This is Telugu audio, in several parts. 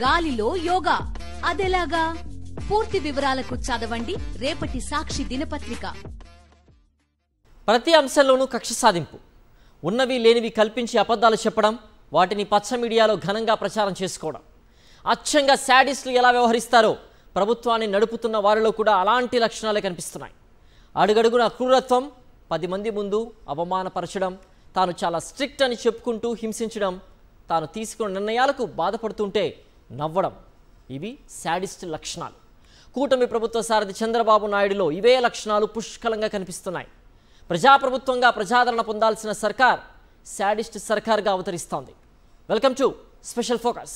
గాలిలో యోగా అదెలాగా పూర్తి వివరాలకు చదవండి రేపటి సాక్షి దినపత్రిక ప్రతి అంశంలోనూ కక్ష సాధింపు ఉన్నవి లేనివి కల్పించి అబద్ధాలు చెప్పడం వాటిని పచ్చ మీడియాలో ఘనంగా ప్రచారం చేసుకోవడం అచ్చంగా శాడిస్టులు ఎలా వ్యవహరిస్తారో ప్రభుత్వాన్ని నడుపుతున్న వారిలో కూడా అలాంటి లక్షణాలే కనిపిస్తున్నాయి అడుగడుగున క్రూరత్వం పది మంది ముందు అవమానపరచడం తాను చాలా స్ట్రిక్ట్ అని చెప్పుకుంటూ హింసించడం తాను తీసుకున్న నిర్ణయాలకు బాధపడుతుంటే నవ్వడం ఇవి శాడిస్ట్ లక్షణాలు కూటమి ప్రభుత్వ సారథి చంద్రబాబు నాయుడులో ఇవే లక్షణాలు పుష్కలంగా కనిపిస్తున్నాయి ప్రజాప్రభుత్వంగా ప్రజాదరణ పొందాల్సిన సర్కార్ శాడిస్ట్ సర్కార్గా అవతరిస్తోంది welcome to special focus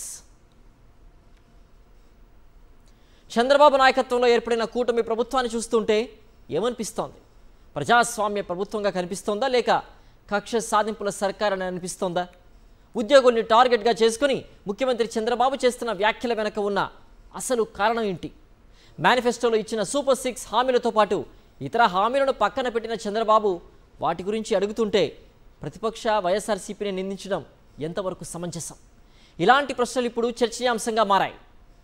Chandrababu నాయకత్వంలో ఏర్పడిన కూటమి ప్రభుత్వాన్ని చూస్తుంటే ఏమనిపిస్తోంది ప్రజాస్వామ్య ప్రభుత్వంగా కనిపిస్తోందా లేక కక్ష సాధింపుల సర్కార్ అని అనిపిస్తోందా ఉద్యోగుల్ని టార్గెట్గా చేసుకుని ముఖ్యమంత్రి చంద్రబాబు చేస్తున్న వ్యాఖ్యల వెనక ఉన్న అసలు కారణం ఏంటి మేనిఫెస్టోలో ఇచ్చిన సూపర్ సిక్స్ హామీలతో పాటు ఇతర హామీలను పక్కన పెట్టిన చంద్రబాబు వాటి గురించి అడుగుతుంటే ప్రతిపక్ష వైఎస్ఆర్సీపీని నిందించడం ఎంతవరకు సమంజసం ఇలాంటి ప్రశ్నలు ఇప్పుడు చర్చనీయాంశంగా మారాయి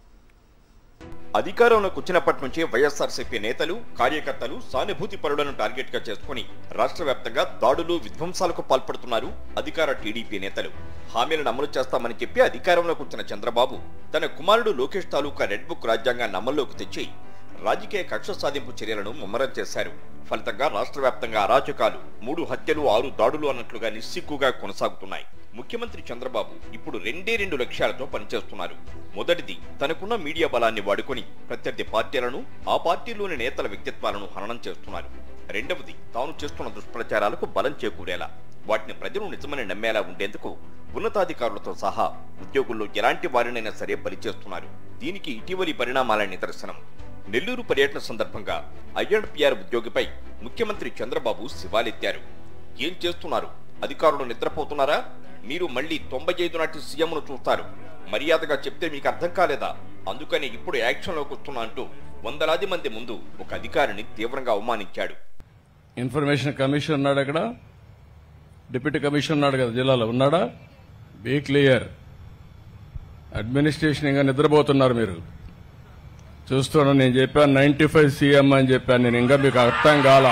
అధికారంలోకి వచ్చినప్పటి నుంచి వైఎస్ఆర్సీపీ నేతలు కార్యకర్తలు సానుభూతి పరులను టార్గెట్ గా చేసుకుని రాష్ట్ర వ్యాప్తంగా దాడులు విధ్వంసాలకు పాల్పడుతున్నారు అధికార టీడీపీ నేతలు హామీలను అమలు చేస్తామని చెప్పి అధికారంలోకి వచ్చిన చంద్రబాబు తన కుమారుడు లోకేష్ తాలూకా రెడ్ బుక్ రాజ్యాంగాన్ని అమల్లోకి తెచ్చి రాజకీయ కక్ష సాధింపు చర్యలను ముమ్మరం చేశారు ఫలితంగా రాష్ట్ర వ్యాప్తంగా అరాచకాలు మూడు హత్యలు ఆరు దాడులు అన్నట్లుగా నిస్సిగ్గుగా కొనసాగుతున్నాయి ముఖ్యమంత్రి చంద్రబాబు ఇప్పుడు రెండే రెండు లక్ష్యాలతో పనిచేస్తున్నారు మొదటిది తనకున్న మీడియా బలాన్ని వాడుకొని ప్రత్యర్థి పార్టీలను ఆ పార్టీలోని నేతల వ్యక్తిత్వాలను హననం చేస్తున్నారు రెండవది తాను చేస్తున్న దుష్ప్రచారాలకు బలం చేకూరేలా వాటిని ప్రజలు నిజమని నమ్మేలా ఉండేందుకు ఉన్నతాధికారులతో సహా ఉద్యోగుల్లో ఎలాంటి వారినైనా సరే బలి చేస్తున్నారు దీనికి ఇటీవలి పరిణామాల నిదర్శనం నెల్లూరు పర్యటన సందర్భంగా ఐఎన్పిఆర్ ఉద్యోగిపై ముఖ్యమంత్రి చంద్రబాబు శివాలెత్తారు ఏం చేస్తున్నారు అధికారులు నిద్రపోతున్నారా మీరు మళ్ళీ తొంభై ఐదు నాటి సీఎంను చూస్తారు మర్యాదగా చెప్తే మీకు అర్థం కాలేదా అందుకని ఇప్పుడు యాక్షన్లోకి వస్తున్నా అంటూ వందలాది మంది ముందు ఒక అధికారిని తీవ్రంగా అవమానించాడు ఇన్ఫర్మేషన్ కమిషన్ ఉన్నాడు అక్కడ డిప్యూటీ కమిషన్ ఉన్నాడు కదా జిల్లాలో ఉన్నాడా బీ క్లియర్ అడ్మినిస్ట్రేషన్ ఇంకా నిద్రపోతున్నారు మీరు చూస్తున్నాను నేను చెప్పాను నైన్టీ ఫైవ్ సీఎం అని చెప్పాను నేను ఇంకా మీకు అర్థం కాల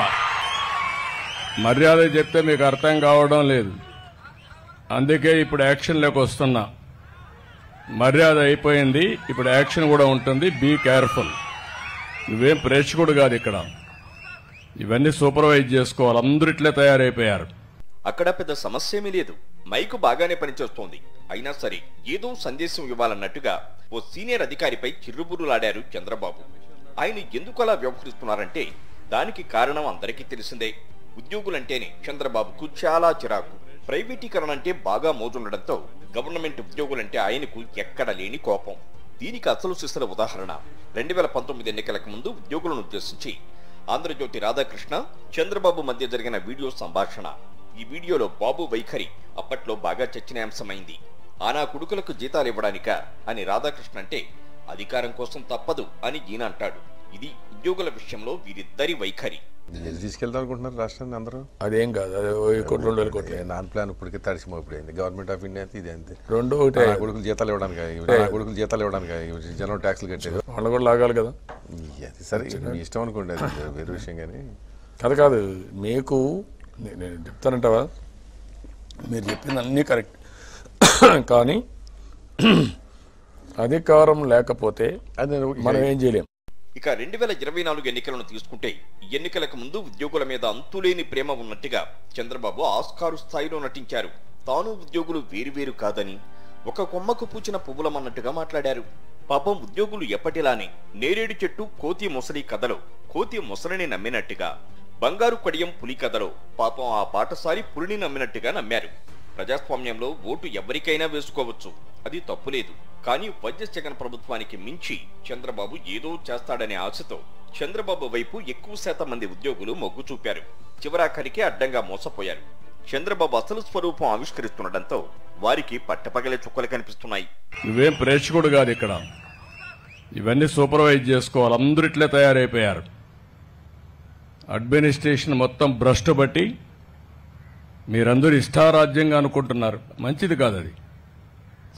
మర్యాద చెప్తే మీకు అర్థం కావడం లేదు అందుకే ఇప్పుడు యాక్షన్లోకి వస్తున్నా మర్యాద అయిపోయింది ఇప్పుడు యాక్షన్ కూడా ఉంటుంది బీ కేర్ఫుల్ నువ్వేం ప్రేక్షకుడు కాదు ఇక్కడ ఇవన్నీ సూపర్వైజ్ చేసుకోవాలి అందరూ ఇట్లే తయారైపోయారు అక్కడ పెద్ద సమస్య ఏమీ లేదు మైకు బాగానే పనిచేస్తోంది అయినా సరే ఏదో సందేశం ఇవ్వాలన్నట్టుగా ఓ సీనియర్ అధికారిపై చిర్రుబుర్రులాడారు చంద్రబాబు ఆయన ఎందుకు అలా వ్యవహరిస్తున్నారంటే దానికి కారణం అందరికీ తెలిసిందే ఉద్యోగులంటేనే చంద్రబాబుకు చాలా చిరాకు ప్రైవేటీకరణ అంటే బాగా మోజుండడంతో గవర్నమెంట్ ఉద్యోగులంటే ఆయనకు ఎక్కడ లేని కోపం దీనికి అసలు సిసల ఉదాహరణ రెండు వేల పంతొమ్మిది ఎన్నికలకు ముందు ఉద్యోగులను ఉద్దేశించి ఆంధ్రజ్యోతి రాధాకృష్ణ చంద్రబాబు మధ్య జరిగిన వీడియో సంభాషణ ఈ వీడియోలో బాబు వైఖరి అప్పట్లో బాగా చర్చనీయాంశమైంది ఆనా కొడుకులకు జీతాలు ఇవ్వడానిక అని రాధాకృష్ణ అంటే అధికారం కోసం తప్పదు అని ఈయన అంటాడు ఇది ఉద్యోగుల విషయంలో వీరిద్దరి వైఖరి ఎటు తీసుకెళ్దాం అనుకుంటున్నారు రాష్ట్రాన్ని అందరూ అదేం కాదు అదే ఓ కోట్లు రెండు వేల కోట్లు ఏ నాన్ ప్లాన్ ఇప్పటికే తడిసిమోపిపోయింది గవర్నమెంట్ ఆఫ్ ఇండియా అంతే ఇది అంతే రెండు ఒకటే నా కొడుకులు జీతాలు ఇవ్వడానికి నా కొడుకులు జీతాలు ఇవ్వడానికి జనం ట్యాక్స్లు కట్టేది వాళ్ళు కూడా లాగాలి కదా అది సరే మీ ఇష్టం అనుకోండి అది వేరే విషయం కానీ కాదు కాదు మీకు నే- నేను చెప్తానంటావా మీరు చెప్పింది అన్నీ కరెక్ట్ కానీ అధికారం లేకపోతే అది మనం ఏం చేయలేం ఇక రెండు వేల ఇరవై నాలుగు ఎన్నికలను తీసుకుంటే ఈ ఎన్నికలకు ముందు ఉద్యోగుల మీద అంతులేని ప్రేమ ఉన్నట్టుగా చంద్రబాబు ఆస్కారు స్థాయిలో నటించారు తాను ఉద్యోగులు వేరువేరు కాదని ఒక కొమ్మకు పూచిన పువ్వులమన్నట్టుగా మాట్లాడారు పాపం ఉద్యోగులు ఎప్పటిలానే నేరేడు చెట్టు కోతి మొసలి కథలో కోతి మొసలిని నమ్మినట్టుగా బంగారు కడియం పులి కథలో పాపం ఆ పాఠశాలి పులిని నమ్మినట్టుగా నమ్మారు ప్రజాస్వామ్యంలో ఓటు ఎవరికైనా వేసుకోవచ్చు అది తప్పులేదు కానీ వైఎస్ జగన్ ప్రభుత్వానికి మించి చంద్రబాబు ఏదో చేస్తాడనే ఆశతో చంద్రబాబు వైపు ఎక్కువ శాతం మంది ఉద్యోగులు మొగ్గు చూపారు చివరాఖరికి అడ్డంగా మోసపోయారు చంద్రబాబు అసలు స్వరూపం ఆవిష్కరిస్తుండటంతో వారికి పట్టపగలే చుక్కలు కనిపిస్తున్నాయి నువ్వేం ప్రేక్షకుడు కాదు ఇక్కడ ఇవన్నీ సూపర్వైజ్ చేసుకోవాలి అందరూ ఇట్లే తయారైపోయారు అడ్మినిస్ట్రేషన్ మొత్తం భ్రష్టు బట్టి మీరందరూ ఇష్టారాజ్యంగా అనుకుంటున్నారు మంచిది కాదు అది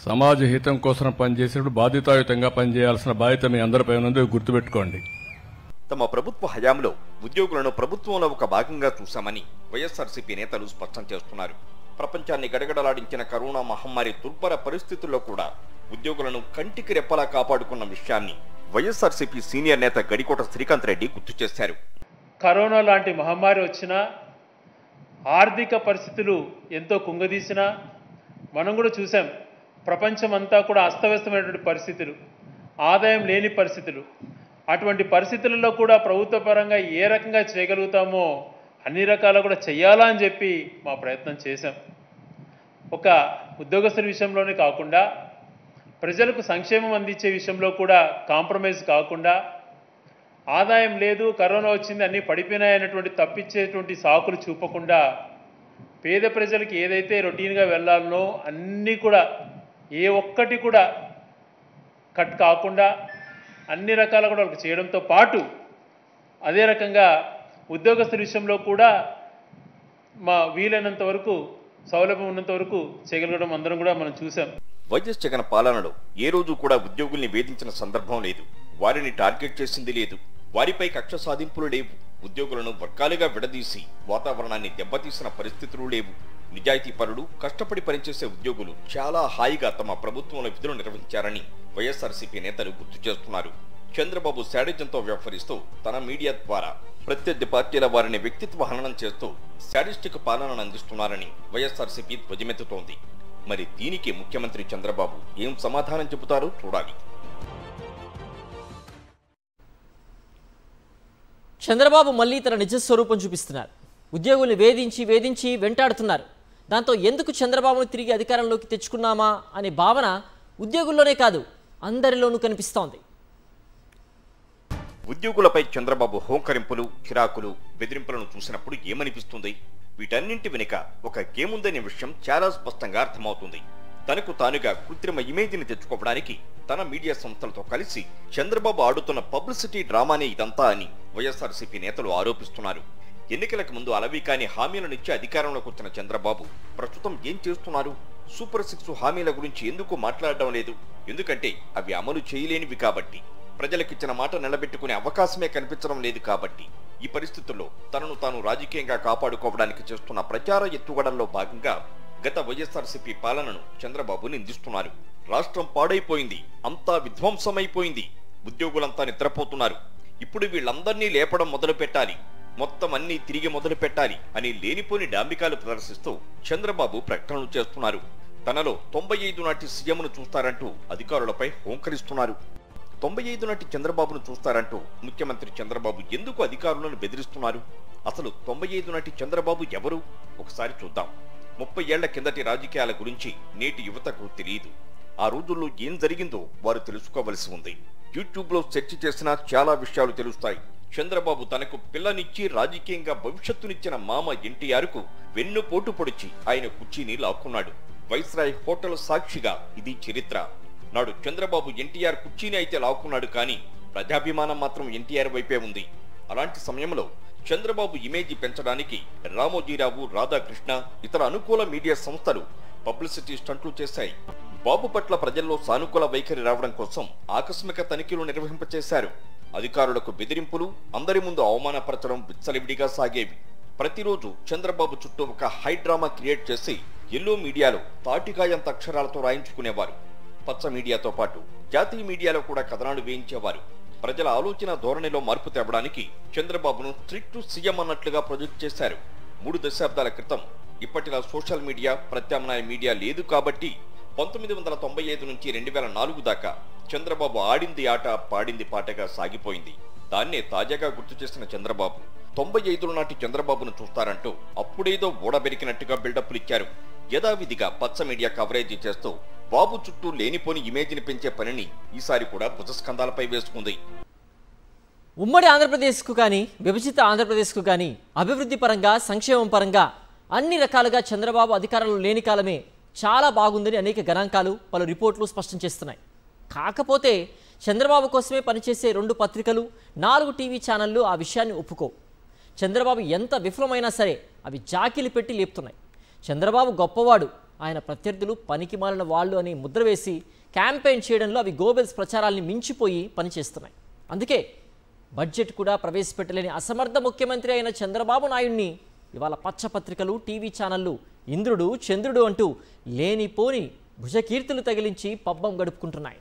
సమాజ హితం కోసం పనిచేసినప్పుడు బాధ్యతాయుతంగా పనిచేయాల్సిన బాధ్యత మీ అందరిపై ఉన్నది గుర్తుపెట్టుకోండి తమ ప్రభుత్వ హయాంలో ఉద్యోగులను ప్రభుత్వంలో ఒక భాగంగా చూశామని వైఎస్ఆర్సీపీ నేతలు స్పష్టం చేస్తున్నారు ప్రపంచాన్ని గడగడలాడించిన కరోనా మహమ్మారి దుర్భర పరిస్థితుల్లో కూడా ఉద్యోగులను కంటికి రెప్పలా కాపాడుకున్న విషయాన్ని వైఎస్ఆర్సీపీ సీనియర్ నేత గడికోట శ్రీకాంత్ రెడ్డి గుర్తు చేశారు కరోనా లాంటి మహమ్మారి వచ్చినా ఆర్థిక పరిస్థితులు ఎంతో కుంగదీసినా మనం కూడా చూసాం ప్రపంచం అంతా కూడా అస్తవ్యస్తమైనటువంటి పరిస్థితులు ఆదాయం లేని పరిస్థితులు అటువంటి పరిస్థితులలో కూడా ప్రభుత్వ పరంగా ఏ రకంగా చేయగలుగుతామో అన్ని రకాల కూడా చెయ్యాలా అని చెప్పి మా ప్రయత్నం చేశాం ఒక ఉద్యోగస్తుల విషయంలోనే కాకుండా ప్రజలకు సంక్షేమం అందించే విషయంలో కూడా కాంప్రమైజ్ కాకుండా ఆదాయం లేదు కరోనా వచ్చింది అన్నీ పడిపోయినాయన్నటువంటి తప్పించేటువంటి సాకులు చూపకుండా పేద ప్రజలకి ఏదైతే రొటీన్గా వెళ్ళాలనో అన్నీ కూడా ఏ ఒక్కటి కూడా కట్ కాకుండా అన్ని రకాల కూడా వాళ్ళకి చేయడంతో పాటు అదే రకంగా ఉద్యోగస్తుల విషయంలో కూడా మా వీలైనంత వరకు సౌలభ్యం ఉన్నంత వరకు చేయగలగడం అందరం కూడా మనం చూసాం వైఎస్ జగన్ పాలనలో ఏ రోజు కూడా ఉద్యోగుల్ని వేధించిన సందర్భం లేదు వారిని టార్గెట్ చేసింది లేదు వారిపై కక్ష సాధింపులు లేవు ఉద్యోగులను వర్గాలుగా విడదీసి వాతావరణాన్ని దెబ్బతీసిన పరిస్థితులు లేవు నిజాయితీ పరులు కష్టపడి పనిచేసే ఉద్యోగులు చాలా హాయిగా తమ ప్రభుత్వంలో విధులు నిర్వహించారని వైఎస్ఆర్సీపీ నేతలు గుర్తు చేస్తున్నారు చంద్రబాబు శాడిజంతో వ్యవహరిస్తూ తన మీడియా ద్వారా ప్రత్యర్థి పార్టీల వారిని వ్యక్తిత్వ హననం చేస్తూ శాడిస్టిక్ పాలనను అందిస్తున్నారని వైఎస్ఆర్సీపీ ధ్వజమెత్తుతోంది మరి దీనికి ముఖ్యమంత్రి చంద్రబాబు ఏం సమాధానం చెబుతారో చూడాలి చంద్రబాబు మళ్ళీ తన నిజ స్వరూపం చూపిస్తున్నారు ఉద్యోగుల్ని వేధించి వేధించి వెంటాడుతున్నారు దాంతో ఎందుకు చంద్రబాబును తిరిగి అధికారంలోకి తెచ్చుకున్నామా అనే భావన ఉద్యోగుల్లోనే కాదు అందరిలోనూ కనిపిస్తోంది ఉద్యోగులపై చంద్రబాబు హోంకరింపులు చిరాకులు బెదిరింపులను చూసినప్పుడు ఏమనిపిస్తుంది వీటన్నింటి వెనుక ఒక గేమ్ ఉందనే విషయం చాలా స్పష్టంగా అర్థమవుతుంది తనకు తానుగా కృత్రిమ ఇమేజ్ని తెచ్చుకోవడానికి తన మీడియా సంస్థలతో కలిసి చంద్రబాబు ఆడుతున్న పబ్లిసిటీ డ్రామానే ఇదంతా అని వైఎస్ఆర్సీపీ నేతలు ఆరోపిస్తున్నారు ఎన్నికలకు ముందు అలవీకాని హామీలనిచ్చి అధికారంలోకి వచ్చిన చంద్రబాబు ప్రస్తుతం ఏం చేస్తున్నారు సూపర్ సిక్స్ హామీల గురించి ఎందుకు మాట్లాడడం లేదు ఎందుకంటే అవి అమలు చేయలేనివి కాబట్టి ప్రజలకిచ్చిన మాట నిలబెట్టుకునే అవకాశమే కనిపించడం లేదు కాబట్టి ఈ పరిస్థితుల్లో తనను తాను రాజకీయంగా కాపాడుకోవడానికి చేస్తున్న ప్రచార ఎత్తుగడల్లో భాగంగా గత వైఎస్ఆర్సీపీ పాలనను చంద్రబాబు నిందిస్తున్నారు రాష్ట్రం పాడైపోయింది అంతా విధ్వంసమైపోయింది ఉద్యోగులంతా నిద్రపోతున్నారు ఇప్పుడు వీళ్ళందర్నీ లేపడం మొదలు పెట్టాలి మొత్తం అన్ని తిరిగి మొదలు పెట్టాలి అని లేనిపోని డాంబికాలు ప్రదర్శిస్తూ చంద్రబాబు ప్రకటనలు చేస్తున్నారు తనలో తొంభై ఐదు నాటి సీఎంను చూస్తారంటూ అధికారులపై హోంకరిస్తున్నారు తొంభై ఐదు నాటి చంద్రబాబును చూస్తారంటూ ముఖ్యమంత్రి చంద్రబాబు ఎందుకు అధికారులను బెదిరిస్తున్నారు అసలు తొంభై ఐదు నాటి చంద్రబాబు ఎవరు ఒకసారి చూద్దాం ముప్పై ఏళ్ల కిందటి రాజకీయాల గురించి నేటి యువతకు తెలియదు ఆ రోజుల్లో ఏం జరిగిందో వారు తెలుసుకోవలసి ఉంది యూట్యూబ్ లో సెర్చ్ చేసినా చాలా విషయాలు తెలుస్తాయి చంద్రబాబు తనకు పిల్లనిచ్చి రాజకీయంగా భవిష్యత్తునిచ్చిన మామ ఎన్టీఆర్ కు వెన్నుపోటు పొడిచి ఆయన కుర్చీని లాక్కున్నాడు వైస్రాయ్ హోటల్ సాక్షిగా ఇది చరిత్ర నాడు చంద్రబాబు ఎన్టీఆర్ కుర్చీని అయితే లాక్కున్నాడు కానీ ప్రజాభిమానం మాత్రం ఎన్టీఆర్ వైపే ఉంది అలాంటి సమయంలో చంద్రబాబు ఇమేజీ పెంచడానికి రామోజీరావు రాధాకృష్ణ ఇతర అనుకూల మీడియా సంస్థలు పబ్లిసిటీ స్టంట్లు చేశాయి బాబు పట్ల ప్రజల్లో సానుకూల వైఖరి రావడం కోసం ఆకస్మిక తనిఖీలు నిర్వహింపచేశారు అధికారులకు బెదిరింపులు అందరి ముందు అవమానపరచడం విచ్చలవిడిగా సాగేవి ప్రతిరోజు చంద్రబాబు చుట్టూ ఒక హై డ్రామా క్రియేట్ చేసి ఎల్లో మీడియాలో తాటికాయంత అక్షరాలతో రాయించుకునేవారు పచ్చ మీడియాతో పాటు జాతీయ మీడియాలో కూడా కథనాలు వేయించేవారు ప్రజల ఆలోచన ధోరణిలో మార్పు తేవడానికి చంద్రబాబును స్ట్రిక్ట్ సీఎం అన్నట్లుగా ప్రొజెక్ట్ చేశారు మూడు దశాబ్దాల క్రితం ఇప్పటిలా సోషల్ మీడియా ప్రత్యామ్నాయ మీడియా లేదు కాబట్టి పంతొమ్మిది వందల తొంభై ఐదు నుంచి రెండు వేల నాలుగు దాకా చంద్రబాబు ఆడింది ఆట పాడింది పాటగా సాగిపోయింది దాన్నే తాజాగా గుర్తు చేసిన చంద్రబాబు తొంభై ఐదుల నాటి చంద్రబాబును చూస్తారంటూ అప్పుడేదో ఊడబెరికినట్టుగా బిల్డప్లు ఇచ్చారు యథావిధిగా పచ్చ మీడియా కవరేజీ చేస్తూ బాబు చుట్టూ లేనిపోని ఇమేజ్ని పెంచే పనిని ఈసారి కూడా భుజస్కంధాలపై వేసుకుంది ఉమ్మడి ఆంధ్రప్రదేశ్కు కానీ విభజిత ఆంధ్రప్రదేశ్కు కానీ అభివృద్ధి పరంగా సంక్షేమం పరంగా అన్ని రకాలుగా చంద్రబాబు అధికారంలో లేని కాలమే చాలా బాగుందని అనేక గణాంకాలు పలు రిపోర్ట్లు స్పష్టం చేస్తున్నాయి కాకపోతే చంద్రబాబు కోసమే పనిచేసే రెండు పత్రికలు నాలుగు టీవీ ఛానళ్లు ఆ విషయాన్ని ఒప్పుకోవు చంద్రబాబు ఎంత విఫలమైనా సరే అవి జాకిలి పెట్టి లేపుతున్నాయి చంద్రబాబు గొప్పవాడు ఆయన ప్రత్యర్థులు పనికి మాలిన వాళ్ళు అని ముద్ర వేసి క్యాంపెయిన్ చేయడంలో అవి గోబెల్స్ ప్రచారాల్ని మించిపోయి పనిచేస్తున్నాయి అందుకే బడ్జెట్ కూడా ప్రవేశపెట్టలేని అసమర్థ ముఖ్యమంత్రి అయిన చంద్రబాబు నాయుడిని ఇవాళ పచ్చపత్రికలు టీవీ ఛానళ్లు ఇంద్రుడు చంద్రుడు అంటూ లేనిపోని భుజకీర్తులు తగిలించి పబ్బం గడుపుకుంటున్నాయి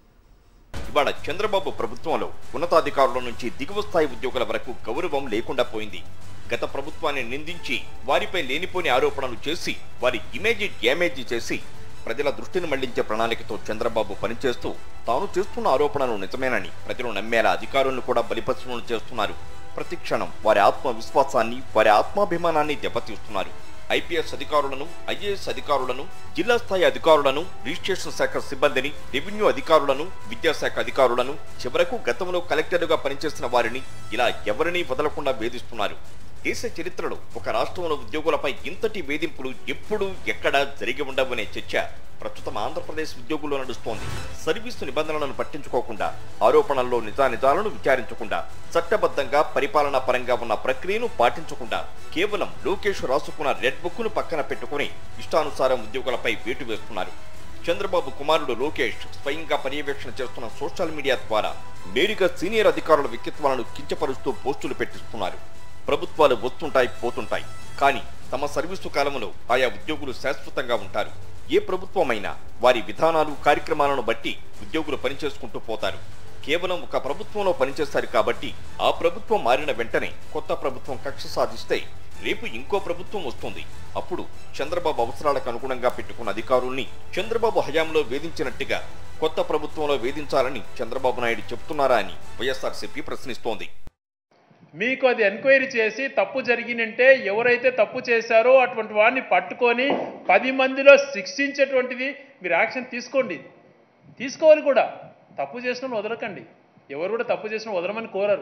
ఇవాళ చంద్రబాబు ప్రభుత్వంలో ఉన్నతాధికారుల నుంచి దిగువ స్థాయి ఉద్యోగుల వరకు గౌరవం లేకుండా పోయింది గత ప్రభుత్వాన్ని నిందించి వారిపై లేనిపోని ఆరోపణలు చేసి వారి ఇమేజ్ డ్యామేజ్ చేసి ప్రజల దృష్టిని మళ్లించే ప్రణాళికతో చంద్రబాబు పనిచేస్తూ తాను చేస్తున్న ఆరోపణలు నిజమేనని ప్రజలు నమ్మేలా అధికారులను కూడా బలిపశువులను చేస్తున్నారు ప్రతి క్షణం వారి ఆత్మవిశ్వాసాన్ని వారి ఆత్మాభిమానాన్ని దెబ్బతీస్తున్నారు ఐపీఎస్ అధికారులను ఐఏఎస్ అధికారులను జిల్లా స్థాయి అధికారులను రిజిస్ట్రేషన్ శాఖ సిబ్బందిని రెవెన్యూ అధికారులను విద్యాశాఖ అధికారులను చివరకు గతంలో కలెక్టర్లుగా పనిచేసిన వారిని ఇలా ఎవరినీ వదలకుండా వేధిస్తున్నారు దేశ చరిత్రలో ఒక రాష్ట్రంలో ఉద్యోగులపై ఇంతటి వేధింపులు ఎప్పుడూ ఎక్కడా జరిగి ఉండవనే చర్చ ప్రస్తుతం ఆంధ్రప్రదేశ్ ఉద్యోగుల్లో నడుస్తోంది సర్వీసు నిబంధనలను పట్టించుకోకుండా ఆరోపణల్లో నిజానిజాలను విచారించకుండా చట్టబద్ధంగా పరిపాలనా పరంగా ఉన్న ప్రక్రియను పాటించకుండా కేవలం లోకేష్ రాసుకున్న రెడ్ బుక్ ను పక్కన పెట్టుకుని ఇష్టానుసారం ఉద్యోగులపై వేటు వేస్తున్నారు చంద్రబాబు కుమారుడు లోకేష్ స్వయంగా పర్యవేక్షణ చేస్తున్న సోషల్ మీడియా ద్వారా నేరుగా సీనియర్ అధికారుల వ్యక్తిత్వాలను కించపరుస్తూ పోస్టులు పెట్టిస్తున్నారు ప్రభుత్వాలు వస్తుంటాయి పోతుంటాయి కానీ తమ సర్వీసు కాలంలో ఆయా ఉద్యోగులు శాశ్వతంగా ఉంటారు ఏ ప్రభుత్వమైనా వారి విధానాలు కార్యక్రమాలను బట్టి ఉద్యోగులు పనిచేసుకుంటూ పోతారు కేవలం ఒక ప్రభుత్వంలో పనిచేస్తారు కాబట్టి ఆ ప్రభుత్వం మారిన వెంటనే కొత్త ప్రభుత్వం కక్ష సాధిస్తే రేపు ఇంకో ప్రభుత్వం వస్తుంది అప్పుడు చంద్రబాబు అవసరాలకు అనుగుణంగా పెట్టుకున్న అధికారుల్ని చంద్రబాబు హయాంలో వేధించినట్టుగా కొత్త ప్రభుత్వంలో వేధించాలని చంద్రబాబు నాయుడు చెబుతున్నారా అని వైఎస్ఆర్సీపీ ప్రశ్నిస్తోంది మీకు అది ఎంక్వైరీ చేసి తప్పు జరిగినంటే ఎవరైతే తప్పు చేశారో అటువంటి వాడిని పట్టుకొని పది మందిలో శిక్షించేటువంటిది మీరు యాక్షన్ తీసుకోండి తీసుకోవాలి కూడా తప్పు చేసిన వాళ్ళని వదలకండి ఎవరు కూడా తప్పు చేసిన వదలమని కోరరు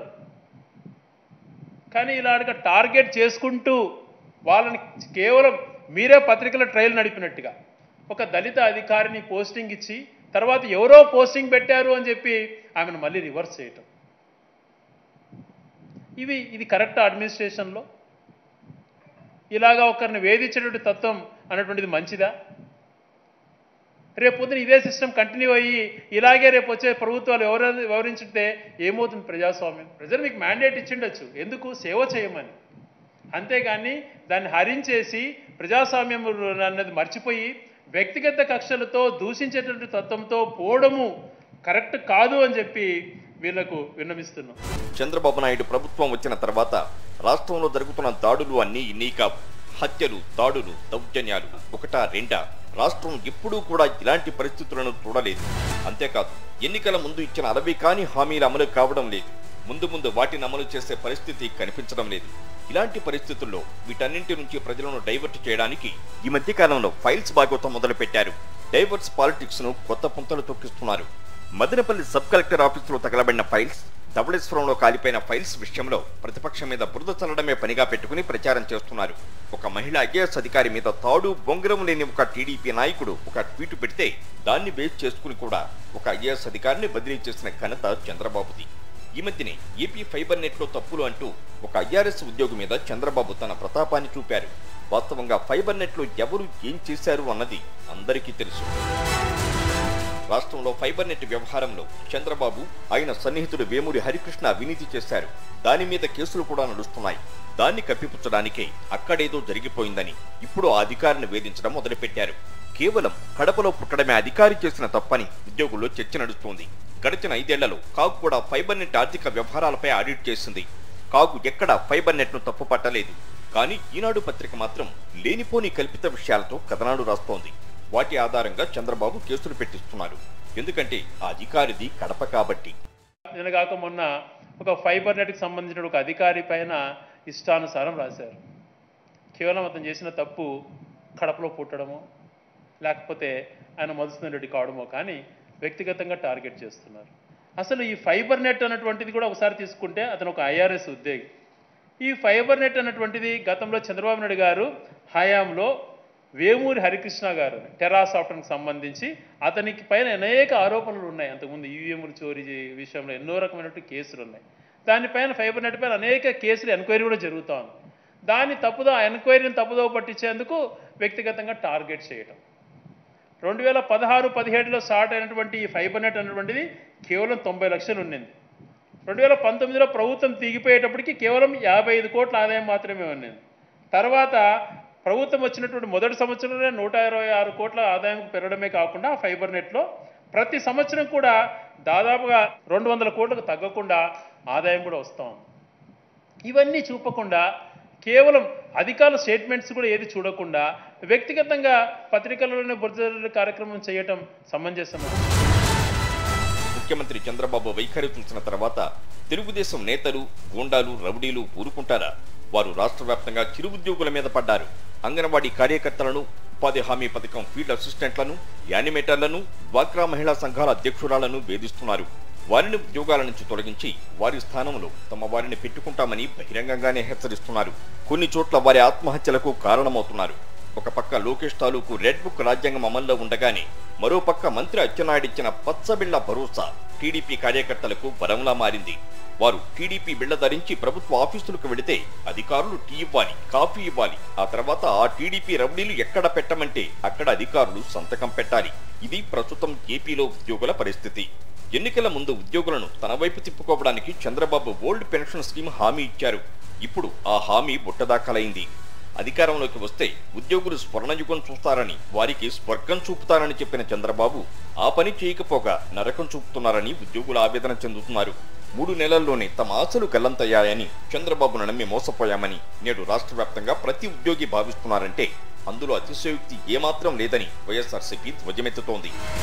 కానీ ఇలాగ టార్గెట్ చేసుకుంటూ వాళ్ళని కేవలం మీరే పత్రికల ట్రయల్ నడిపినట్టుగా ఒక దళిత అధికారిని పోస్టింగ్ ఇచ్చి తర్వాత ఎవరో పోస్టింగ్ పెట్టారు అని చెప్పి ఆమెను మళ్ళీ రివర్స్ చేయటం ఇవి ఇది కరెక్ట్ అడ్మినిస్ట్రేషన్లో ఇలాగా ఒకరిని వేధించేటువంటి తత్వం అనేటువంటిది మంచిదా రేపు పొద్దున ఇదే సిస్టమ్ కంటిన్యూ అయ్యి ఇలాగే రేపు వచ్చే ప్రభుత్వాలు ఎవరు వివరించితే ఏమవుతుంది ప్రజాస్వామ్యం ప్రజలు మీకు మ్యాండేట్ ఇచ్చిండొచ్చు ఎందుకు సేవ చేయమని అంతేగాని దాన్ని హరించేసి ప్రజాస్వామ్యం అన్నది మర్చిపోయి వ్యక్తిగత కక్షలతో దూషించేటువంటి తత్వంతో పోవడము కరెక్ట్ కాదు అని చెప్పి వీళ్లకు విన్నవిస్తున్నాం చంద్రబాబు నాయుడు ప్రభుత్వం వచ్చిన తర్వాత రాష్ట్రంలో జరుగుతున్న దాడులు అన్నీ ఇన్ని కావు హత్యలు దాడులు దౌర్జన్యాలు ఒకటా రెండా రాష్ట్రం ఎప్పుడూ కూడా ఇలాంటి పరిస్థితులను చూడలేదు అంతేకాదు ఎన్నికల ముందు ఇచ్చిన అరవై కాని హామీలు అమలు కావడం లేదు ముందు ముందు వాటిని అమలు చేసే పరిస్థితి కనిపించడం లేదు ఇలాంటి పరిస్థితుల్లో వీటన్నింటి నుంచి ప్రజలను డైవర్ట్ చేయడానికి ఈ మధ్య కాలంలో ఫైల్స్ బాగోతం మొదలు పెట్టారు డైవర్ట్స్ పాలిటిక్స్ ను కొత్త పుంతలు తొక్కిస్తున్నారు మదనపల్లి సబ్ కలెక్టర్ ఆఫీసులో తగలబడిన ఫైల్స్ ధవళేశ్వరంలో కాలిపోయిన ఫైల్స్ విషయంలో ప్రతిపక్షం మీద బురద చల్లడమే పనిగా పెట్టుకుని ప్రచారం చేస్తున్నారు ఒక మహిళ ఐఏఎస్ అధికారి మీద తాడు బొంగరం లేని ఒక టీడీపీ నాయకుడు ఒక ట్వీట్ పెడితే దాన్ని బేస్ చేసుకుని కూడా ఒక ఐఏఎస్ అధికారిని బదిలీ చేసిన ఘనత చంద్రబాబుది ఈ మధ్యనే ఏపీ ఫైబర్ నెట్ లో తప్పులు అంటూ ఒక ఐఆర్ఎస్ ఉద్యోగి మీద చంద్రబాబు తన ప్రతాపాన్ని చూపారు వాస్తవంగా ఫైబర్ నెట్ లో ఎవరు ఏం చేశారు అన్నది అందరికీ తెలుసు రాష్ట్రంలో ఫైబర్ నెట్ వ్యవహారంలో చంద్రబాబు ఆయన సన్నిహితుడు వేమూరి హరికృష్ణ అవినీతి చేశారు దాని మీద కేసులు కూడా నడుస్తున్నాయి దాన్ని కప్పిపుచ్చడానికే అక్కడేదో జరిగిపోయిందని ఇప్పుడు ఆ అధికారిని వేధించడం మొదలుపెట్టారు కేవలం కడపలో పుట్టడమే అధికారి చేసిన తప్పని ఉద్యోగుల్లో చర్చ నడుస్తోంది గడిచిన ఐదేళ్లలో కాగు కూడా ఫైబర్ నెట్ ఆర్థిక వ్యవహారాలపై ఆడిట్ చేసింది కాగు ఎక్కడ ఫైబర్ నెట్ ను తప్పు పట్టలేదు కానీ ఈనాడు పత్రిక మాత్రం లేనిపోని కల్పిత విషయాలతో కథనాలు రాస్తోంది వాటి ఆధారంగా చంద్రబాబు కేసులు పెట్టిస్తున్నారు ఎందుకంటే ఆ అధికారిది కడప కాబట్టి నిన్నగాక మొన్న ఒక ఫైబర్ నెట్కి సంబంధించిన ఒక అధికారి పైన ఇష్టానుసారం రాశారు కేవలం అతను చేసిన తప్పు కడపలో పుట్టడమో లేకపోతే ఆయన మధుసూదన్ రెడ్డి కావడమో కానీ వ్యక్తిగతంగా టార్గెట్ చేస్తున్నారు అసలు ఈ ఫైబర్ నెట్ అన్నటువంటిది కూడా ఒకసారి తీసుకుంటే అతను ఒక ఐఆర్ఎస్ ఉద్యోగి ఈ ఫైబర్ నెట్ అన్నటువంటిది గతంలో చంద్రబాబు నాయుడు గారు హయాంలో వేమూరి హరికృష్ణ గారు టెరా సాఫ్ట్వేర్కి సంబంధించి అతనికి పైన అనేక ఆరోపణలు ఉన్నాయి అంతకుముందు ఈవీఎంలు చోరీ చే- విషయంలో ఎన్నో రకమైనటువంటి కేసులు ఉన్నాయి దానిపైన ఫైబర్ నెట్ పైన అనేక కేసులు ఎంక్వైరీ కూడా జరుగుతూ ఉంది దాన్ని తప్పుదో ఆ ఎంక్వైరీని తప్పుదో పట్టించేందుకు వ్యక్తిగతంగా టార్గెట్ చేయటం రెండు వేల పదహారు పదిహేడులో స్టార్ట్ అయినటువంటి ఈ ఫైబర్ నెట్ అనేటువంటిది కేవలం తొంభై లక్షలు ఉండింది రెండు వేల పంతొమ్మిదిలో ప్రభుత్వం దిగిపోయేటప్పటికి కేవలం యాభై ఐదు కోట్ల ఆదాయం మాత్రమే ఉన్నది తర్వాత ప్రభుత్వం వచ్చినటువంటి మొదటి సంవత్సరంలో నూట ఇరవై ఆరు కోట్ల ఆదాయం పెరగడమే కాకుండా ఫైబర్ నెట్లో ప్రతి సంవత్సరం కూడా దాదాపుగా రెండు వందల కోట్లకు తగ్గకుండా ఆదాయం కూడా వస్తాం ఇవన్నీ చూపకుండా కేవలం అధికారుల స్టేట్మెంట్స్ కూడా ఏది చూడకుండా వ్యక్తిగతంగా పత్రికలలోనే బురద కార్యక్రమం చేయటం సమంజసమా ముఖ్యమంత్రి చంద్రబాబు వైఖరి చూసిన తర్వాత తెలుగుదేశం నేతలు గూండాలు రౌడీలు ఊరుకుంటారా వారు రాష్ట్ర వ్యాప్తంగా చిరు ఉద్యోగుల మీద పడ్డారు అంగన్వాడీ కార్యకర్తలను ఉపాధి హామీ పథకం ఫీల్డ్ అసిస్టెంట్లను యానిమేటర్లను డ్వాక్రా మహిళా సంఘాల అధ్యక్షురాలను వేధిస్తున్నారు వారిని ఉద్యోగాల నుంచి తొలగించి వారి స్థానంలో తమ వారిని పెట్టుకుంటామని బహిరంగంగానే హెచ్చరిస్తున్నారు కొన్ని చోట్ల వారి ఆత్మహత్యలకు కారణమవుతున్నారు ఒక పక్క లోకేష్ తాలూకు రెడ్ బుక్ రాజ్యాంగం అమల్లో ఉండగానే మరో పక్క మంత్రి అచ్చెన్నాయుడిచ్చిన పచ్చబిళ్ల భరోసా టీడీపీ కార్యకర్తలకు వరంలా మారింది వారు టీడీపీ బిళ్ల ధరించి ప్రభుత్వ ఆఫీసులకు వెళితే అధికారులు టీ ఇవ్వాలి కాఫీ ఇవ్వాలి ఆ తర్వాత ఆ టీడీపీ రౌడీలు ఎక్కడ పెట్టమంటే అక్కడ అధికారులు సంతకం పెట్టాలి ఇది ప్రస్తుతం ఏపీలో ఉద్యోగుల పరిస్థితి ఎన్నికల ముందు ఉద్యోగులను తన వైపు తిప్పుకోవడానికి చంద్రబాబు ఓల్డ్ పెన్షన్ స్కీమ్ హామీ ఇచ్చారు ఇప్పుడు ఆ హామీ బుట్టదాఖలైంది అధికారంలోకి వస్తే ఉద్యోగులు స్వర్ణయుగం చూస్తారని వారికి స్వర్గం చూపుతారని చెప్పిన చంద్రబాబు ఆ పని చేయకపోగా నరకం చూపుతున్నారని ఉద్యోగులు ఆవేదన చెందుతున్నారు మూడు నెలల్లోనే తమ ఆశలు గల్లంతయ్యాయని చంద్రబాబును నమ్మి మోసపోయామని నేడు రాష్ట్ర వ్యాప్తంగా ప్రతి ఉద్యోగి భావిస్తున్నారంటే అందులో అతిశయోక్తి ఏమాత్రం లేదని వైఎస్ఆర్సీపీ ధ్వజమెత్తుతోంది